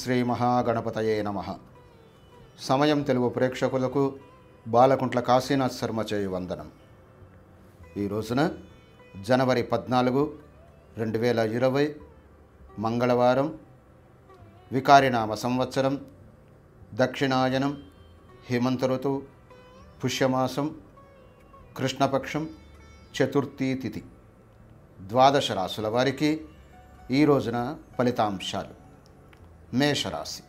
శ్రీ మహాగణపతయే నమ సమయం తెలుగు ప్రేక్షకులకు బాలకుంట్ల కాశీనాథ్ శర్మ చేయు వందనం ఈ రోజున జనవరి పద్నాలుగు రెండు వేల ఇరవై మంగళవారం వికారినామ సంవత్సరం దక్షిణాయనం హేమంత ఋతువు పుష్యమాసం కృష్ణపక్షం చతుర్థీ తిథి ద్వాదశ రాసుల వారికి ఈ రోజున ఫలితాంశాలు మేషరాశి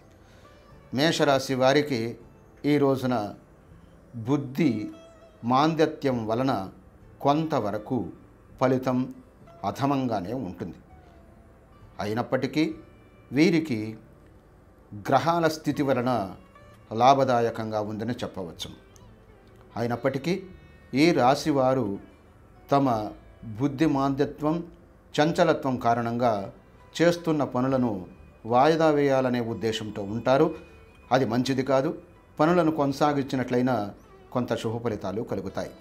మేషరాశి వారికి ఈ రోజున బుద్ధి మాంద్యత్యం వలన కొంతవరకు ఫలితం అధమంగానే ఉంటుంది అయినప్పటికీ వీరికి గ్రహాల స్థితి వలన లాభదాయకంగా ఉందని చెప్పవచ్చు అయినప్పటికీ ఈ రాశివారు తమ బుద్ధి మాంద్యత్వం చంచలత్వం కారణంగా చేస్తున్న పనులను వాయిదా వేయాలనే ఉద్దేశంతో ఉంటారు అది మంచిది కాదు పనులను కొనసాగించినట్లయినా కొంత శుభ ఫలితాలు కలుగుతాయి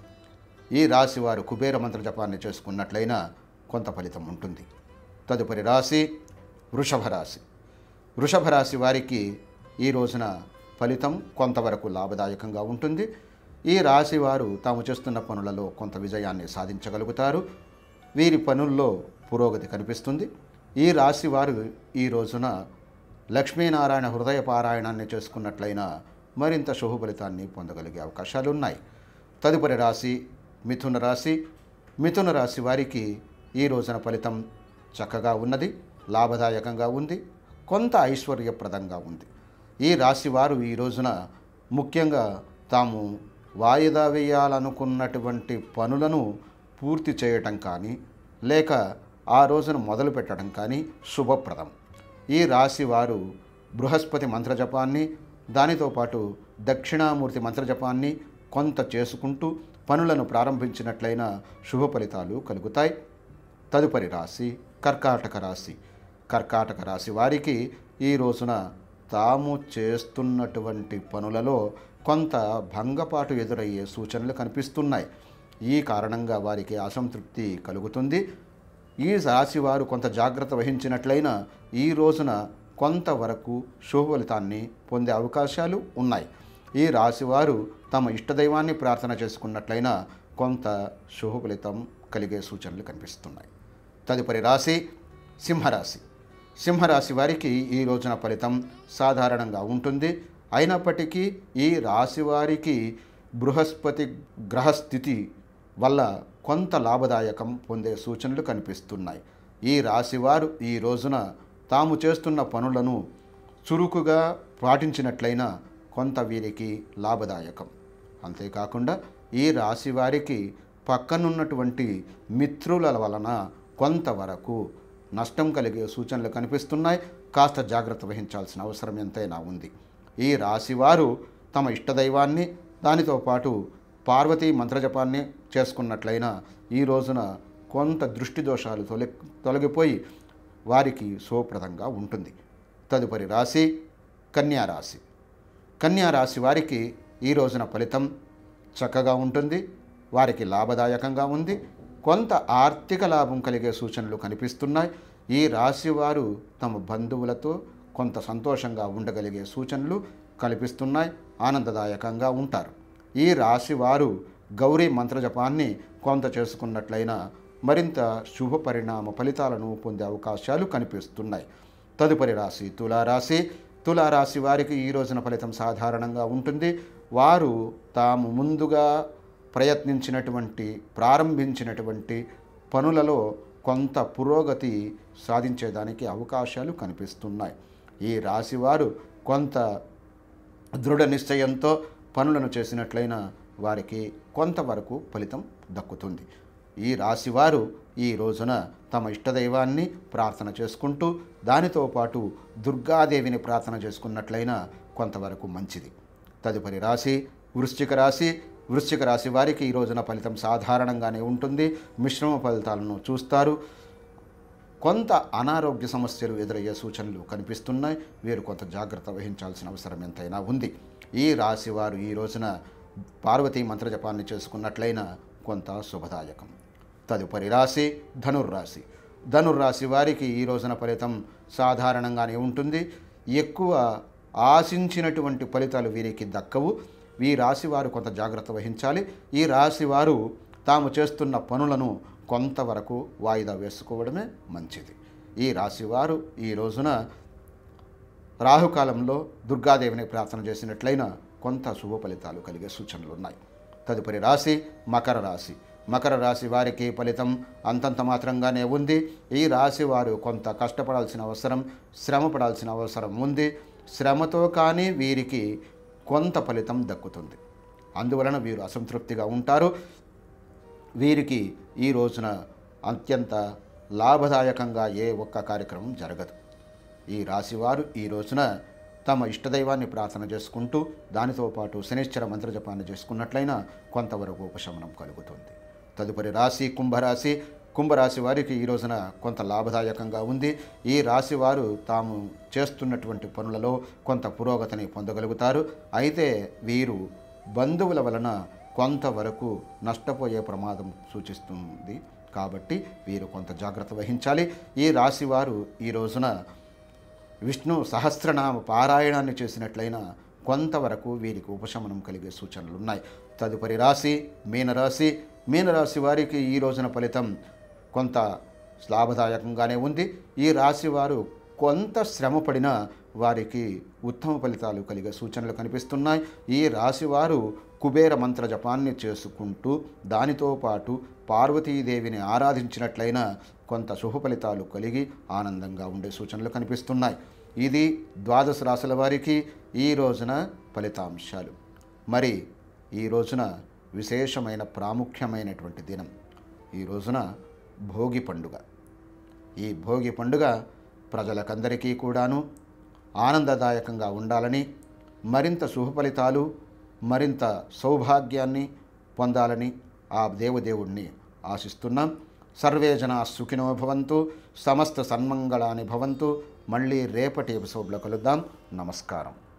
ఈ రాశి వారు కుబేర మంత్ర జపాన్ని చేసుకున్నట్లయినా కొంత ఫలితం ఉంటుంది తదుపరి రాశి వృషభ రాశి వృషభ రాశి వారికి ఈ రోజున ఫలితం కొంతవరకు లాభదాయకంగా ఉంటుంది ఈ రాశి వారు తాము చేస్తున్న పనులలో కొంత విజయాన్ని సాధించగలుగుతారు వీరి పనుల్లో పురోగతి కనిపిస్తుంది ఈ రాశి వారు ఈ రోజున లక్ష్మీనారాయణ హృదయ పారాయణాన్ని చేసుకున్నట్లయినా మరింత శుభ ఫలితాన్ని పొందగలిగే అవకాశాలు ఉన్నాయి తదుపరి రాశి మిథున రాశి మిథున రాశి వారికి ఈ రోజున ఫలితం చక్కగా ఉన్నది లాభదాయకంగా ఉంది కొంత ఐశ్వర్యప్రదంగా ఉంది ఈ రాశి వారు ఈ రోజున ముఖ్యంగా తాము వాయిదా వేయాలనుకున్నటువంటి పనులను పూర్తి చేయటం కానీ లేక ఆ రోజున మొదలు పెట్టడం కానీ శుభప్రదం ఈ రాశి వారు బృహస్పతి మంత్రజపాన్ని దానితో పాటు దక్షిణామూర్తి మంత్రజపాన్ని కొంత చేసుకుంటూ పనులను ప్రారంభించినట్లయినా శుభ ఫలితాలు కలుగుతాయి తదుపరి రాశి కర్కాటక రాశి కర్కాటక రాశి వారికి ఈ రోజున తాము చేస్తున్నటువంటి పనులలో కొంత భంగపాటు ఎదురయ్యే సూచనలు కనిపిస్తున్నాయి ఈ కారణంగా వారికి అసంతృప్తి కలుగుతుంది ఈ రాశి వారు కొంత జాగ్రత్త వహించినట్లయినా ఈ రోజున కొంతవరకు శుభ ఫలితాన్ని పొందే అవకాశాలు ఉన్నాయి ఈ రాశివారు తమ ఇష్టదైవాన్ని ప్రార్థన చేసుకున్నట్లయినా కొంత శుభ ఫలితం కలిగే సూచనలు కనిపిస్తున్నాయి తదుపరి రాశి సింహరాశి సింహరాశి వారికి ఈ రోజున ఫలితం సాధారణంగా ఉంటుంది అయినప్పటికీ ఈ రాశి వారికి బృహస్పతి గ్రహస్థితి వల్ల కొంత లాభదాయకం పొందే సూచనలు కనిపిస్తున్నాయి ఈ రాశివారు ఈ రోజున తాము చేస్తున్న పనులను చురుకుగా పాటించినట్లయినా కొంత వీరికి లాభదాయకం అంతేకాకుండా ఈ రాశి వారికి పక్కనున్నటువంటి మిత్రుల వలన కొంతవరకు నష్టం కలిగే సూచనలు కనిపిస్తున్నాయి కాస్త జాగ్రత్త వహించాల్సిన అవసరం ఎంతైనా ఉంది ఈ రాశివారు తమ ఇష్టదైవాన్ని దానితో పాటు పార్వతీ మంత్రజపాన్ని చేసుకున్నట్లయినా ఈ రోజున కొంత దృష్టి దోషాలు తొలి తొలగిపోయి వారికి శుభప్రదంగా ఉంటుంది తదుపరి రాశి కన్యా రాశి కన్యా రాశి వారికి ఈ రోజున ఫలితం చక్కగా ఉంటుంది వారికి లాభదాయకంగా ఉంది కొంత ఆర్థిక లాభం కలిగే సూచనలు కనిపిస్తున్నాయి ఈ రాశి వారు తమ బంధువులతో కొంత సంతోషంగా ఉండగలిగే సూచనలు కల్పిస్తున్నాయి ఆనందదాయకంగా ఉంటారు ఈ రాశి వారు గౌరీ మంత్రజపాన్ని కొంత చేసుకున్నట్లయినా మరింత శుభ పరిణామ ఫలితాలను పొందే అవకాశాలు కనిపిస్తున్నాయి తదుపరి రాశి తులారాశి తులారాశి వారికి ఈ రోజున ఫలితం సాధారణంగా ఉంటుంది వారు తాము ముందుగా ప్రయత్నించినటువంటి ప్రారంభించినటువంటి పనులలో కొంత పురోగతి సాధించేదానికి అవకాశాలు కనిపిస్తున్నాయి ఈ రాశివారు కొంత దృఢ నిశ్చయంతో పనులను చేసినట్లయినా వారికి కొంతవరకు ఫలితం దక్కుతుంది ఈ రాశివారు ఈ రోజున తమ ఇష్టదైవాన్ని ప్రార్థన చేసుకుంటూ దానితో పాటు దుర్గాదేవిని ప్రార్థన చేసుకున్నట్లయినా కొంతవరకు మంచిది తదుపరి రాశి వృశ్చిక రాశి వృశ్చిక రాశి వారికి ఈ రోజున ఫలితం సాధారణంగానే ఉంటుంది మిశ్రమ ఫలితాలను చూస్తారు కొంత అనారోగ్య సమస్యలు ఎదురయ్యే సూచనలు కనిపిస్తున్నాయి వీరు కొంత జాగ్రత్త వహించాల్సిన అవసరం ఎంతైనా ఉంది ఈ రాశి వారు ఈ రోజున పార్వతీ మంత్రజపాన్ని చేసుకున్నట్లయినా కొంత శుభదాయకం తదుపరి రాశి ధనుర్రాశి ధనుర్రాశి వారికి ఈ రోజున ఫలితం సాధారణంగానే ఉంటుంది ఎక్కువ ఆశించినటువంటి ఫలితాలు వీరికి దక్కవు ఈ రాశి వారు కొంత జాగ్రత్త వహించాలి ఈ రాశి వారు తాము చేస్తున్న పనులను కొంతవరకు వాయిదా వేసుకోవడమే మంచిది ఈ రాశివారు ఈ రోజున రాహుకాలంలో దుర్గాదేవిని ప్రార్థన చేసినట్లయినా కొంత శుభ ఫలితాలు కలిగే సూచనలు ఉన్నాయి తదుపరి రాశి మకర రాశి మకర రాశి వారికి ఫలితం అంతంత మాత్రంగానే ఉంది ఈ రాశి వారు కొంత కష్టపడాల్సిన అవసరం శ్రమ పడాల్సిన అవసరం ఉంది శ్రమతో కానీ వీరికి కొంత ఫలితం దక్కుతుంది అందువలన వీరు అసంతృప్తిగా ఉంటారు వీరికి ఈ రోజున అత్యంత లాభదాయకంగా ఏ ఒక్క కార్యక్రమం జరగదు ఈ రాశివారు ఈ రోజున తమ ఇష్టదైవాన్ని ప్రార్థన చేసుకుంటూ దానితో పాటు శనిశ్చర మంత్రజపాన్ని చేసుకున్నట్లయినా కొంతవరకు ఉపశమనం కలుగుతుంది తదుపరి రాశి కుంభరాశి కుంభరాశి వారికి ఈ రోజున కొంత లాభదాయకంగా ఉంది ఈ రాశి వారు తాము చేస్తున్నటువంటి పనులలో కొంత పురోగతిని పొందగలుగుతారు అయితే వీరు బంధువుల వలన కొంతవరకు నష్టపోయే ప్రమాదం సూచిస్తుంది కాబట్టి వీరు కొంత జాగ్రత్త వహించాలి ఈ రాశి వారు ఈ రోజున విష్ణు సహస్రనామ పారాయణాన్ని చేసినట్లయినా కొంతవరకు వీరికి ఉపశమనం కలిగే సూచనలు ఉన్నాయి తదుపరి రాశి మీనరాశి మీనరాశి వారికి ఈ రోజున ఫలితం కొంత లాభదాయకంగానే ఉంది ఈ రాశి వారు కొంత శ్రమ పడినా వారికి ఉత్తమ ఫలితాలు కలిగే సూచనలు కనిపిస్తున్నాయి ఈ రాశి వారు కుబేర మంత్ర జపాన్ని చేసుకుంటూ దానితో పాటు పార్వతీదేవిని ఆరాధించినట్లయినా కొంత శుభ ఫలితాలు కలిగి ఆనందంగా ఉండే సూచనలు కనిపిస్తున్నాయి ఇది ద్వాదశ రాశుల వారికి ఈ రోజున ఫలితాంశాలు మరి ఈ రోజున విశేషమైన ప్రాముఖ్యమైనటువంటి దినం ఈ రోజున భోగి పండుగ ఈ భోగి పండుగ ప్రజలకందరికీ కూడాను ఆనందదాయకంగా ఉండాలని మరింత శుభ ఫలితాలు మరింత సౌభాగ్యాన్ని పొందాలని ఆ దేవదేవుణ్ణి ఆశిస్తున్నాం సర్వే జనా సుఖినో భవంతు సమస్త సన్మంగళాని భవంతు మళ్ళీ రేపటి ఎపిసోడ్లో కలుద్దాం నమస్కారం